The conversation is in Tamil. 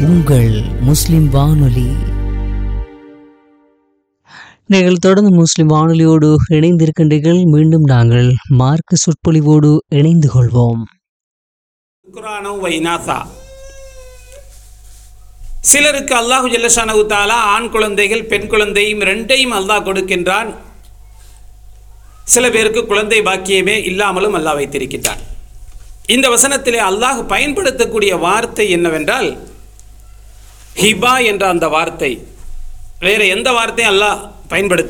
உங்கள் முஸ்லிம் வானொலி நீங்கள் தொடர்ந்து முஸ்லிம் வானொலியோடு இணைந்திருக்கின்றீர்கள் மீண்டும் நாங்கள் மார்க்க சொற்பொழிவோடு இணைந்து கொள்வோம் குரானோ வைநாசா சிலருக்கு அல்லாஹு ஜல்லஷானு தாலா ஆண் குழந்தைகள் பெண் குழந்தையும் ரெண்டையும் அல்லாஹ் கொடுக்கின்றான் சில பேருக்கு குழந்தை பாக்கியமே இல்லாமலும் அல்லாஹ் வைத்திருக்கின்றான் இந்த வசனத்திலே அல்லாஹ் பயன்படுத்தக்கூடிய வார்த்தை என்னவென்றால் ஹிபா என்ற அந்த வார்த்தை வேறு எந்த வார்த்தையும் அல்லாஹ் பயன்படுத்த